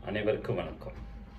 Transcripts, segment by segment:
அனைவருக்கும் வணக்கம்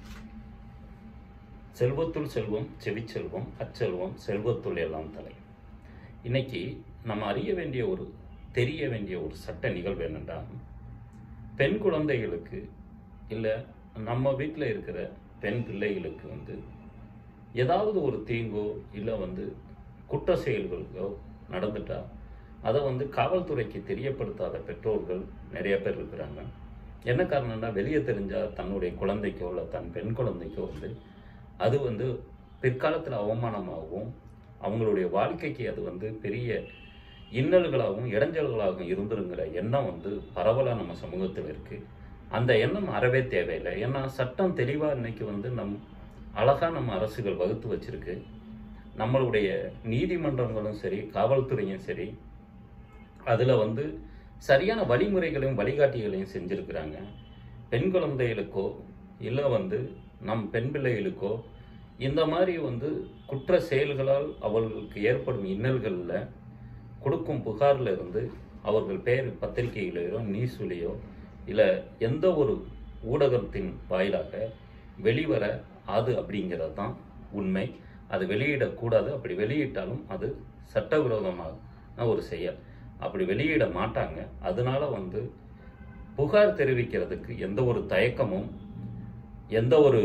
செல்வத்துள் செல்வம் செவிச்செல்வம் அச்செல்வம் செல்வத்துள் எல்லாம் தலை இன்னைக்கு நம்ம அறிய வேண்டிய ஒரு தெரிய வேண்டிய ஒரு சட்ட நிகழ்வு என்னென்னா பெண் குழந்தைகளுக்கு இல்லை நம்ம வீட்டில் இருக்கிற பெண் பிள்ளைகளுக்கு வந்து ஏதாவது ஒரு தீங்கோ இல்லை வந்து குற்ற செயல்களோ நடந்துட்டா அதை வந்து காவல்துறைக்கு தெரியப்படுத்தாத பெற்றோர்கள் நிறைய பேர் இருக்கிறாங்க என்ன காரணம்னா வெளியே தெரிஞ்சால் தன்னுடைய குழந்தைக்கோ இல்லை தன் பெண் குழந்தைக்கோ வந்து அது வந்து பிற்காலத்தில் அவமானமாகவும் அவங்களுடைய வாழ்க்கைக்கு அது வந்து பெரிய இன்னல்களாகவும் இடைஞ்சல்களாகவும் இருந்துருங்கிற எண்ணம் வந்து பரவலாக நம்ம சமூகத்தில் இருக்குது அந்த எண்ணம் அறவே தேவையில்லை ஏன்னா சட்டம் தெளிவாக இன்னைக்கு வந்து நம் அழகாக நம்ம அரசுகள் வகுத்து வச்சிருக்கு நம்மளுடைய நீதிமன்றங்களும் சரி காவல்துறையும் சரி அதில் வந்து சரியான வழிமுறைகளையும் வழிகாட்டிகளையும் செஞ்சுருக்கிறாங்க பெண் குழந்தைகளுக்கோ இல்லை வந்து நம் பெண் பிள்ளைகளுக்கோ இந்த மாதிரி வந்து குற்ற செயல்களால் அவர்களுக்கு ஏற்படும் இன்னல்களில் கொடுக்கும் புகாரில் இருந்து அவர்கள் பெயர் பத்திரிகையிலையோ நியூஸ்லையோ இல்லை எந்த ஒரு ஊடகத்தின் வாயிலாக வெளிவர அது அப்படிங்கிறது தான் உண்மை அது வெளியிடக்கூடாது அப்படி வெளியிட்டாலும் அது சட்டவிரோதமான ஒரு செயல் அப்படி வெளியிட மாட்டாங்க அதனால வந்து புகார் தெரிவிக்கிறதுக்கு எந்த ஒரு தயக்கமும் எந்த ஒரு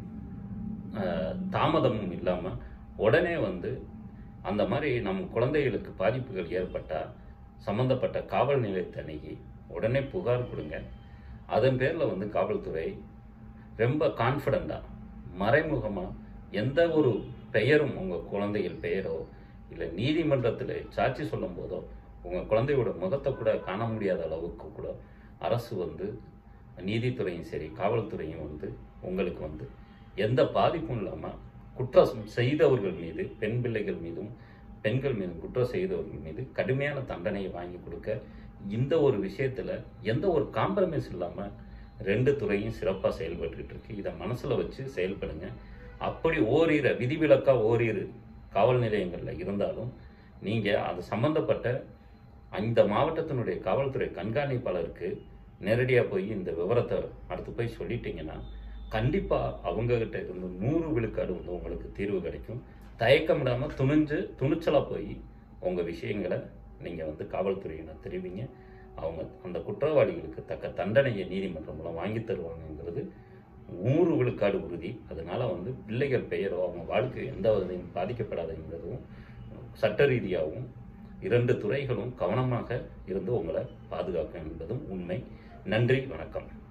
அஹ், தாமதமும் இல்லாமல் உடனே வந்து அந்த மாதிரி நம் குழந்தைகளுக்கு பாதிப்புகள் ஏற்பட்டால் சம்மந்தப்பட்ட காவல் நிலையத்தை அணுகி உடனே புகார் கொடுங்க அதன் பேரில் வந்து காவல்துறை ரொம்ப கான்ஃபிடண்ட்டாக மறைமுகமாக எந்த ஒரு பெயரும் உங்கள் குழந்தைகள் பெயரோ இல்லை நீதிமன்றத்தில் சாட்சி சொல்லும் போதோ உங்கள் குழந்தையோட முகத்தை கூட காண முடியாத அளவுக்கு கூட அரசு வந்து நீதித்துறையும் சரி காவல்துறையும் வந்து உங்களுக்கு வந்து எந்த பாதிப்பும் இல்லாமல் குற்றம் செய்தவர்கள் மீது பெண் பிள்ளைகள் மீதும் பெண்கள் மீதும் குற்றம் செய்தவர்கள் மீது கடுமையான தண்டனையை வாங்கி கொடுக்க இந்த ஒரு விஷயத்தில் எந்த ஒரு காம்ப்ரமைஸ் இல்லாமல் ரெண்டு துறையும் சிறப்பாக செயல்பட்டுக்கிட்டு இருக்கு இதை மனசில் வச்சு செயல்படுங்க அப்படி ஓரிரு விதிவிலக்கா ஓரிரு காவல் நிலையங்களில் இருந்தாலும் நீங்கள் அது சம்பந்தப்பட்ட அந்த மாவட்டத்தினுடைய காவல்துறை கண்காணிப்பாளருக்கு நேரடியாக போய் இந்த விவரத்தை அடுத்து போய் சொல்லிட்டீங்கன்னா கண்டிப்பாக அவங்கக்கிட்ட இருந்து நூறு விழுக்காடு வந்து உங்களுக்கு தீர்வு கிடைக்கும் தயக்கம் இல்லாமல் துணிஞ்சு துணிச்சலாக போய் உங்கள் விஷயங்களை நீங்கள் வந்து காவல்துறையினர் தெரிவிங்க அவங்க அந்த குற்றவாளிகளுக்கு தக்க தண்டனையை நீதிமன்றம் மூலம் வாங்கி தருவாங்கங்கிறது நூறு விழுக்காடு உறுதி அதனால வந்து பிள்ளைகள் பெயரோ அவங்க வாழ்க்கை எந்த வகையும் பாதிக்கப்படாதுங்கிறதும் சட்ட ரீதியாகவும் இரண்டு துறைகளும் கவனமாக இருந்து உங்களை பாதுகாக்கும் என்பதும் உண்மை நன்றி வணக்கம்